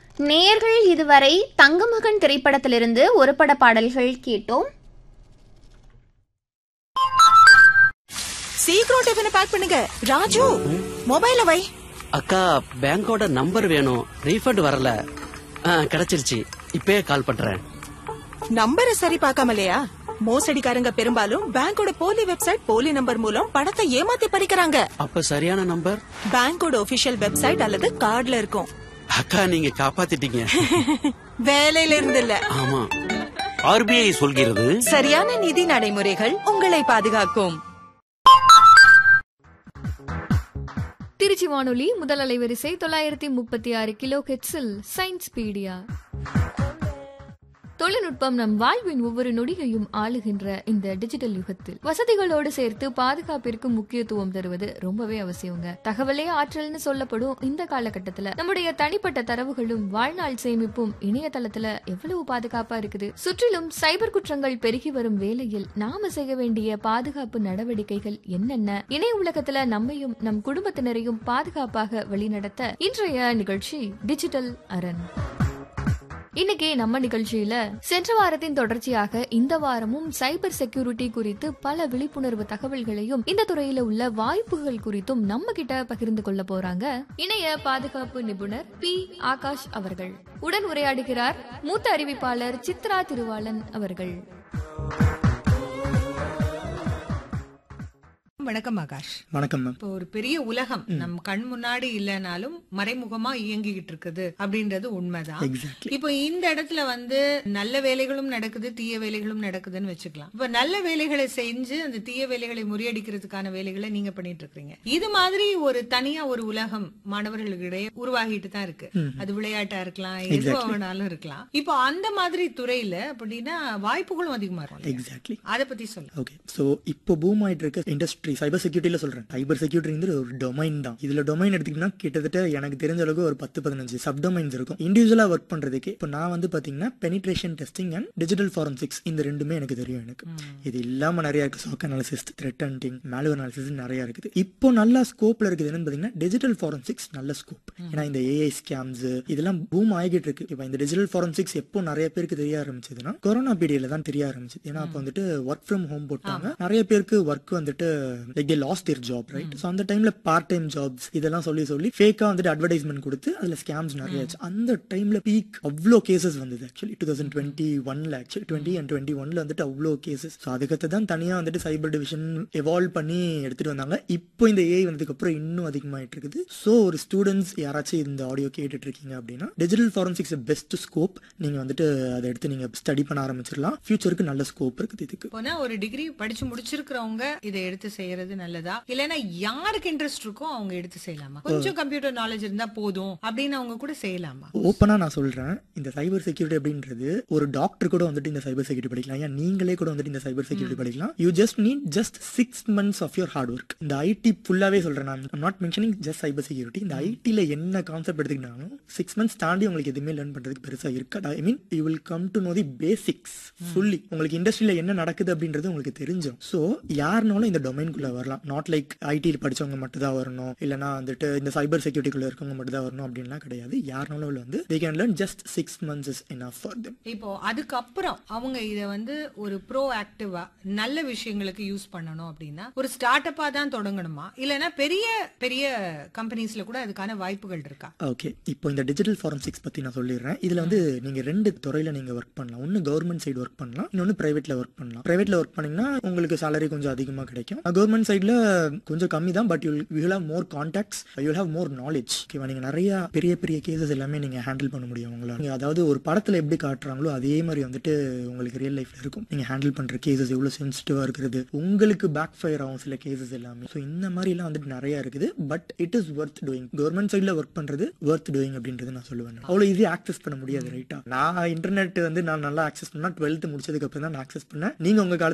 நேர்கள் இதுவரை தங்கமகன் திரைப்படத்திலிருந்து ஒரு பட பாடல்கள் கேட்டோம் சீக்கிரம் டிஃபனை பேக் பண்ணுங்க ராஜு மொபைல வை அக்கா பேங்கோட நம்பர் வேணும் ரீஃபண்ட் வரல ஆ, கிடைச்சிருச்சு இப்பயே கால் பண்றேன் நம்பரை சரி பார்க்காமலையா மோசடிக்காரங்க பெரும்பாலும் பேங்கோட போலி வெப்சைட் போலி நம்பர் மூலம் பணத்தை ஏமாத்தி பறிக்கிறாங்க அப்ப சரியான நம்பர் பேங்கோட ஒபிஷியல் வெப்சைட் அல்லது கார்டுல இருக்கும் அக்கா நீங்க காப்பாத்திட்டீங்க வேலையில இருந்து இல்ல ஆமா ஆர்பிஐ சொல்கிறது சரியான நிதி நடைமுறைகள் உங்களை பாதுகாக்கும் திருச்சி வானொலி முதல் அலைவரிசை தொள்ளாயிரத்தி முப்பத்தி ஆறு கிலோ ஹெட்ஸில் சயின்ஸ் பீடியா தொழில்நுட்பம் நம் வாழ்வின் ஒவ்வொரு நொடியையும் ஆளுகின்ற இந்த டிஜிட்டல் யுகத்தில் வசதிகளோடு சேர்த்து பாதுகாப்பிற்கு முக்கியத்துவம் தருவது ரொம்பவே அவசியங்க தகவலே ஆற்றல்னு சொல்லப்படும் இந்த காலகட்டத்துல நம்முடைய தனிப்பட்ட தரவுகளும் வாழ்நாள் சேமிப்பும் இணையதளத்துல எவ்வளவு பாதுகாப்பா இருக்குது சுற்றிலும் சைபர் குற்றங்கள் பெருகி வரும் வேளையில் நாம செய்ய வேண்டிய பாதுகாப்பு நடவடிக்கைகள் என்னென்ன இணைய உலகத்துல நம்மையும் நம் குடும்பத்தினரையும் பாதுகாப்பாக வழிநடத்த இன்றைய நிகழ்ச்சி டிஜிட்டல் அரண் இன்னைக்கு நம்ம நிகழ்ச்சியில சென்ற வாரத்தின் தொடர்ச்சியாக இந்த வாரமும் சைபர் செக்யூரிட்டி குறித்து பல விழிப்புணர்வு தகவல்களையும் இந்த துறையில உள்ள வாய்ப்புகள் குறித்தும் நம்ம கிட்ட பகிர்ந்து கொள்ள போறாங்க இணைய பாதுகாப்பு நிபுணர் பி ஆகாஷ் அவர்கள் உடன் உரையாடுகிறார் மூத்த அறிவிப்பாளர் சித்ரா திருவாளன் அவர்கள் வணக்கம் ஆகாஷ் வணக்கம் மேம் இப்போ ஒரு பெரிய உலகம் நம் கண் முன்னாடி இல்லைனாலும் மறைமுகமா இயங்கிக்கிட்டு இருக்குது அப்படின்றது உண்மைதான் எக்ஸாக்ட்லி இப்போ இந்த இடத்துல வந்து நல்ல வேலைகளும் நடக்குது தீய வேலைகளும் நடக்குதுன்னு வச்சுக்கலாம் இப்ப நல்ல வேலைகளை செஞ்சு அந்த தீய வேலைகளை முறியடிக்கிறதுக்கான வேலைகளை நீங்க பண்ணிட்டு இருக்கீங்க இது மாதிரி ஒரு தனியா ஒரு உலகம் மாணவர்களுக்கிடையே உருவாகிட்டு தான் இருக்கு அது விளையாட்டா இருக்கலாம் எதுவா வேணாலும் இருக்கலாம் இப்போ அந்த மாதிரி துறையில அப்படின்னா வாய்ப்புகளும் அதிகமா இருக்கும் எக்ஸாக்ட்லி அதை பத்தி சொல்லுங்க ஓகே ஸோ இப்போ பூம் ஆயிட்டு இருக்க இண்டஸ்ட்ரி சைபர் செக்யூரிட்டியில் சொல்றேன் சைபர் செக்யூரிட்டிங்கிறது ஒரு டொமைன் தான் இதுல டொமைன் எடுத்தீங்கன்னா கிட்டத்தட்ட எனக்கு தெரிஞ்ச அளவுக்கு ஒரு பத்து பதினஞ்சு சப் டொமைன்ஸ் இருக்கும் இண்டிவிஜுவலா ஒர்க் பண்றதுக்கு இப்போ நான் வந்து பாத்தீங்கன்னா penetration testing and digital forensics இந்த ரெண்டுமே எனக்கு தெரியும் எனக்கு இது இல்லாம நிறைய இருக்கு SOC analysis threat hunting malware analysis நிறைய இருக்குது இப்போ நல்ல ஸ்கோப்ல இருக்குது என்னன்னு பாத்தீங்கன்னா டிஜிட்டல் ஃபாரன்சிக்ஸ் நல்ல ஸ்கோப் ஏன்னா இந்த ஏஐ ஸ்கேம்ஸ் இதெல்லாம் பூம் ஆகிட்டு இருக்கு இப்போ இந்த டிஜிட்டல் ஃபாரன்சிக்ஸ் எப்போ நிறைய பேருக்கு தெரிய ஆரம்பிச்சதுன்னா கொரோனா பீரியட்ல தான் தெரிய ஆரம்பிச்சது ஏன்னா அப்போ வந்துட்டு ஒர்க் ஃப்ரம் ஹோம் போட்டாங்க நிறைய பேருக்கு ஒர்க் வந்துட்டு like they lost their job right so அந்த டைம்ல பார்ட் டைம் ஜாப்ஸ் இதெல்லாம் சொல்லி சொல்லி ஃபேக்கா வந்துட்டு அட்வர்டைஸ்மெண்ட் கொடுத்து அதுல ஸ்கேம்ஸ் நிறைய ஆச்சு அந்த டைம்ல பீக் அவ்வளோ கேசஸ் வந்தது ஆக்சுவலி டூ தௌசண்ட் டுவெண்ட்டி ஒன்ல ஆக்சுவலி டுவெண்ட்டி அண்ட் டுவெண்ட்டி ஒன்ல வந்துட்டு அவ்வளோ கேசஸ் ஸோ அதுக்கடுத்து தான் தனியா வந்துட்டு சைபர் டிவிஷன் எவால்வ் பண்ணி எடுத்துட்டு வந்தாங்க இப்போ இந்த ஏஐ வந்ததுக்கு அப்புறம் இன்னும் அதிகமாயிட்டு இருக்குது ஸோ ஒரு ஸ்டூடெண்ட்ஸ் யாராச்சும் இந்த ஆடியோ கேட்டுட்டு இருக்கீங்க அப்படின்னா டிஜிட்டல் ஃபாரன்சிக்ஸ் பெஸ்ட் ஸ்கோப் நீங்க வந்துட்டு அதை எடுத்து நீங்க ஸ்டடி பண்ண ஆரம்பிச்சிடலாம் ஃபியூச்சருக்கு நல்ல ஸ்கோப் இருக்குது இதுக்கு போனா ஒரு டிகிரி படிச்சு முடிச்சிருக்கிறவங்க இதை எடுத்து செய்யறது நல்லதா இல்லைன்னா யாருக்கு இன்ட்ரெஸ்ட் இருக்கோ அவங்க எடுத்து செய்யலாமா கொஞ்சம் கம்ப்யூட்டர் நாலேஜ் இருந்தா போதும் அப்படின்னு அவங்க கூட செய்யலாமா ஓப்பனா நான் சொல்றேன் இந்த சைபர் செக்யூரிட்டி அப்படின்றது ஒரு டாக்டர் கூட வந்துட்டு இந்த சைபர் செக்யூரிட்டி படிக்கலாம் ஏன் நீங்களே கூட வந்துட்டு இந்த சைபர் செக்யூரிட்டி படிக்கலாம் you just need just six months of your hard work இந்த ஐடி ஃபுல்லாவே சொல்றேன் நான் not mentioning just cyber security இந்த ஐடில என்ன கான்செப்ட் எடுத்துக்கிட்டாலும் சிக்ஸ் மந்த்ஸ் தாண்டி உங்களுக்கு எதுவுமே லேர்ன் பண்றதுக்கு பெருசா இருக்காது I mean you will come to know the basics fully உங்களுக்கு இண்டஸ்ட்ரியில என்ன நடக்குது அப்படின்றது உங்களுக்கு தெரிஞ்சும் ஸோ யாருனாலும் இந்த டொமைன்குள்ள வரலாம் நாட் லைக் ஐடி படிச்சவங்க மட்டும் தான் வரணும் இல்லைனா வந்துட்டு இந்த சைபர் செக்யூரிட்டிக்குள்ள இருக்கவங்க மட்டும் தான் வரணும் அப்படின்லாம் கிடையாது யாருனாலும் உள்ள வந்து they can learn just six months is enough for them இப்போ அதுக்கப்புறம் அவங்க இத வந்து ஒரு ப்ரோ ஆக்டிவா நல்ல விஷயங்களுக்கு யூஸ் பண்ணணும் அப்படின்னா ஒரு ஸ்டார்ட் அப்பா தான் தொடங்கணுமா இல்லைன்னா பெரிய பெரிய கம்பெனிஸ்ல கூட அதுக்கான வாய்ப்புகள் இருக்கா ஓகே இப்போ இந்த டிஜிட்டல் ஃபாரன்சிக்ஸ் பத்தி நான் சொல்லிடுறேன் இதுல வந்து நீங்க ரெண்டு துறையில நீங்க ஒர்க் பண்ணலாம் ஒன்னு கவர்மெண்ட் சைடு ஒர்க் பண்ணலாம் இன்னொன்னு பிரைவேட்ல ஒர்க் பண்ணலாம் பிரைவேட்ல ஒர்க் பண்ணீங்கன்னா உங்களுக்கு salary கொஞ்சம் அதிகமா கிடைக்கும் கவர்மெண்ட் சைடுல கொஞ்சம் கம்மி தான் but you will have more contacts you have more knowledge ஓகேவா நீங்க நிறைய பெரிய பெரிய கேசஸ் எல்லாமே நீங்க ஹேண்டில் பண்ண முடியும் உங்களால நீங்க அதாவது ஒரு படத்துல எப்படி காட்டுறாங்களோ அதே மாதிரி வந்துட்டு உங்களுக்கு ரியல் லைஃப்ல இருக்கும் நீங்க ஹேண்டில் பண்ற கேசஸ் எவ்வளவு சென்சிட்டிவா இருக்கிறது உங்களுக்கு பேக் ஃபயர் ஆகும் சில கேசஸ் எல்லாமே ஸோ இந்த மாதிரி எல்லாம் வந்துட்டு நிறைய இருக்குது but it is worth doing government சைட்ல ஒர்க் பண்றது ஒர்த் டூயிங் அப்படின்றது நான் சொல்லுவேன் அவ்வளவு ஈஸியா ஆக்சஸ் பண்ண முடியாது ரைட்டா நான் இன்டர்நெட் வந்து நான் நல்லா ஆக்சஸ் பண்ணா டுவெல்த் முடிச்சதுக்கு அப்புறம் தான் நான் ஆக்சஸ் பண்ணேன் நீங்க உங்க காலத்துல